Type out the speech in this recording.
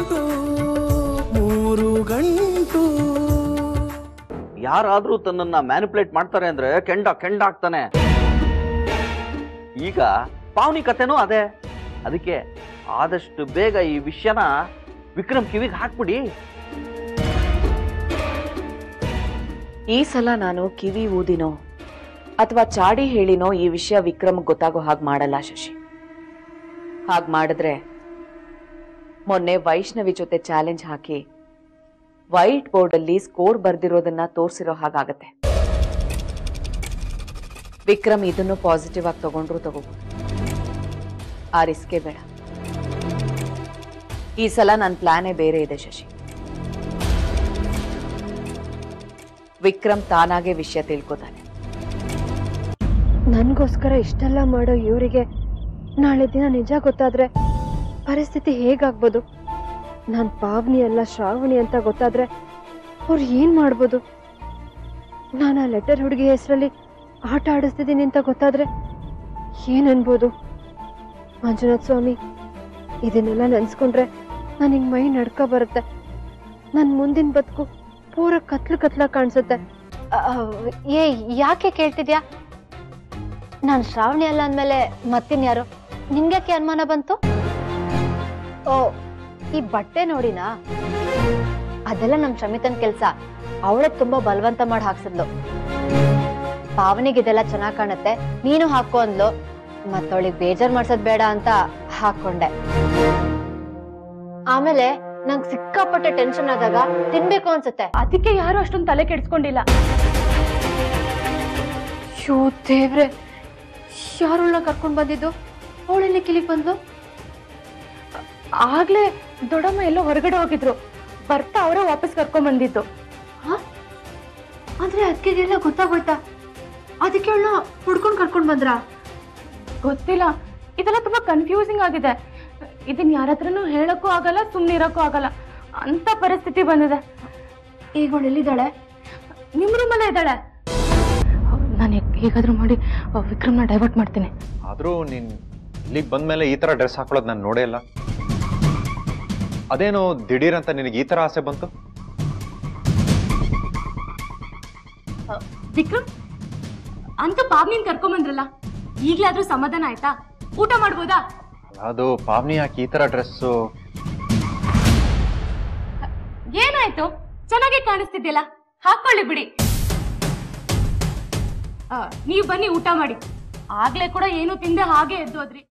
ಗಂಟು ಮೂರು ಗಂಟು ಯಾರಾದ್ರೂ ತನ್ನನ್ನ ಮ್ಯಾನಿಪುಲೇಟ್ ಮಾಡ್ತಾರೆ ಅಂದ್ರೆ ಕೆಂಡ ಕೆಂಡ ಆಗ್ತಾನೆ ಈಗ ಪಾವನಿ ಕಥೆನೂ ಅದೇ ಅದಕ್ಕೆ ಆದಷ್ಟು ಬೇಗ ಈ ವಿಷಯನ ವಿಕ್ರಮ್ ಕಿವಿಗೆ ಹಾಕ್ಬಿಡಿ ಈ ಸಲ ನಾನು ಕಿವಿ ಊದಿನೋ ಅಥವಾ ಚಾಡಿ ಹೇಳಿನೋ ಈ ವಿಷಯ ವಿಕ್ರಮ್ ಗೊತ್ತಾಗೋ ಹಾಗೆ ಮಾಡಲ್ಲ ಶಶಿ ಹಾಗೆ ಮಾಡಿದ್ರೆ ಮೊನ್ನೆ ವೈಷ್ಣವಿ ಜೊತೆ ಚಾಲೆಂಜ್ ಹಾಕಿ ವೈಟ್ ಬೋರ್ಡಲ್ಲಿ ಸ್ಕೋರ್ ಬರ್ದಿರೋದನ್ನ ತೋರಿಸಿರೋ ಹಾಗಾಗತ್ತೆ ವಿಕ್ರಮ್ ಇದನ್ನು ಪಾಸಿಟಿವ್ ಆಗಿ ತಗೊಂಡ್ರು ತಗೋಬಹುದು ಆ ರಿಸ್ಕೇ ಬೇಡ ಈ ಸಲ ನನ್ನ ಪ್ಲಾನೇ ಬೇರೆ ಇದೆ ಶಶಿ ವಿಕ್ರಮ್ ತಾನಾಗೆ ವಿಷಯ ತಿಳ್ಕೊತಾನೆ ನನಗೋಸ್ಕರ ಇಷ್ಟೆಲ್ಲ ಮಾಡೋ ಇವರಿಗೆ ನಾಳೆ ದಿನ ನಿಜ ಗೊತ್ತಾದ್ರೆ ಪರಿಸ್ಥಿತಿ ಹೇಗಾಗ್ಬೋದು ನಾನು ಪಾವನಿ ಅಲ್ಲ ಶ್ರಾವಣಿ ಅಂತ ಗೊತ್ತಾದ್ರೆ ಅವ್ರು ಏನ್ ಮಾಡ್ಬೋದು ನಾನು ಆ ಲೆಟರ್ ಹುಡುಗಿ ಹೆಸರಲ್ಲಿ ಆಟ ಆಡಿಸ್ತಿದ್ದೀನಿ ಅಂತ ಗೊತ್ತಾದ್ರೆ ಏನ್ ಅನ್ಬೋದು ಮಂಜುನಾಥ್ ಸ್ವಾಮಿ ಇದನ್ನೆಲ್ಲ ನೆನ್ಸ್ಕೊಂಡ್ರೆ ನನಗೆ ಮೈ ನಡ್ಕ ಬರುತ್ತೆ ನನ್ನ ಮುಂದಿನ ಬದುಕು ಪೂರ ಕತ್ಲು ಕತ್ಲ ಕಾಣಿಸುತ್ತೆ ಏ ಯಾಕೆ ಕೇಳ್ತಿದ್ಯಾ ನಾನು ಶ್ರಾವಣಿ ಅಲ್ಲ ಅಂದ್ಮೇಲೆ ಮತ್ತಿನ್ಯಾರು ನಿನ್ಗ್ಯಾಕೆ ಅನುಮಾನ ಬಂತು ಓ ಈ ಬಟ್ಟೆ ನೋಡಿನಾ ಅದೆಲ್ಲ ನಮ್ ಶಮಿತನ್ ಕೆಲ್ಸ ಅವಳೇ ತುಂಬಾ ಬಲವಂತ ಮಾಡಿ ಹಾಕ್ಸಿದ್ಲು ಪಾವನಿಗೆ ಇದೆಲ್ಲ ಚೆನ್ನಾಗ್ ಕಾಣುತ್ತೆ ನೀನು ಹಾಕೋ ಅಂದ್ಲು ಮತ್ತವಳಿಗೆ ಬೇಜಾರ್ ಮಾಡ್ಸೋದ್ ಬೇಡ ಅಂತ ಹಾಕೊಂಡೆ ಆಮೇಲೆ ನಂಗ್ ಸಿಕ್ಕಾಪಟ್ಟೆ ಟೆನ್ಷನ್ ಆದಾಗ ತಿನ್ಬೇಕು ಅನ್ಸುತ್ತೆ ಅದಕ್ಕೆ ಯಾರು ಅಷ್ಟೊಂದು ತಲೆ ಕೆಡ್ಸ್ಕೊಂಡಿಲ್ಲ ಶೋ ದೇವ್ರೆ ಯಾರನ್ನ ಕರ್ಕೊಂಡ್ ಬಂದಿದ್ದು ಅವಳೆಲ್ಲಿ ಕಿಲಿಗ್ ಬಂದ್ಲು ಆಗ್ಲೇ ದೊಡ್ಡಮ್ಮ ಎಲ್ಲೋ ಹೊರಗಡೆ ಹೋಗಿದ್ರು ಬರ್ತಾ ಅವರೇ ವಾಪಸ್ ಕರ್ಕೊಂಡ್ ಬಂದಿದ್ದು ಆದ್ರೆ ಅದಕ್ಕೆಲ್ಲ ಗೊತ್ತಾಗೋಯ್ತಾ ಅದಕ್ಕೆ ಅವಳನ್ನ ಹುಡ್ಕೊಂಡ್ ಕರ್ಕೊಂಡ್ ಬಂದ್ರ ಗೊತ್ತಿಲ್ಲ ಇದೆಲ್ಲ ತುಂಬಾ ಕನ್ಫ್ಯೂಸಿಂಗ್ ಆಗಿದೆ ಇದನ್ನ ಯಾರ ಹತ್ರನೂ ಹೇಳಕ್ಕೂ ಆಗಲ್ಲ ಸುಮ್ಮನೆ ಇರಕ್ಕೂ ಆಗಲ್ಲ ಅಂತ ಪರಿಸ್ಥಿತಿ ಬಂದಿದೆ ಈಗ ಅವಳು ಎಲ್ಲಿದ್ದಾಳೆ ನಿಮ್ ರೂಮಲ್ಲೇ ಇದ್ದಾಳೆ ನಾನು ಹೇಗಾದ್ರೂ ಮಾಡಿ ಆ, ವಿಕ್ರಮ್ನ ಡೈವರ್ಟ್ ಮಾಡ್ತೀನಿ ಆದರೂ ನೀನು ಇಲ್ಲಿಗೆ ಬಂದಮೇಲೆ ಈ ಥರ ಡ್ರೆಸ್ ಹಾಕೊಳ್ಳೋದು ನಾನು ನೋಡೇ ಇಲ್ಲ ಅದೇನೋ ದಿಢೀರ್ ಅಂತ ನಿನಗೆ ಈ ಥರ ಆಸೆ ಬಂತು ವಿಕ್ರಮ್ ಅಂತ ಪಾವ್ನಿನ್ ಕರ್ಕೊಂಬಂದ್ರಲ್ಲ ಈಗ್ಲಾದ್ರೂ ಸಮಾಧಾನ ಆಯ್ತಾ ಊಟ ಮಾಡ್ಬೋದಾ ಅದು ಪಾವ್ನಿ ಯಾಕೆ ಈ ಥರ ಡ್ರೆಸ್ಸು ಏನಾಯ್ತು ಚೆನ್ನಾಗಿ ಕಾಣಿಸ್ತಿದ್ಯಲ್ಲ ಹಾಕೊಳ್ಳಿ ಬಿಡಿ ಆ, ನೀವ್ ಬನ್ನಿ ಊಟ ಮಾಡಿ ಆಗ್ಲೇ ಕೂಡ ಏನು ತಿಂದೆ ಹಾಗೆ ಎದ್ದೋದ್ರಿ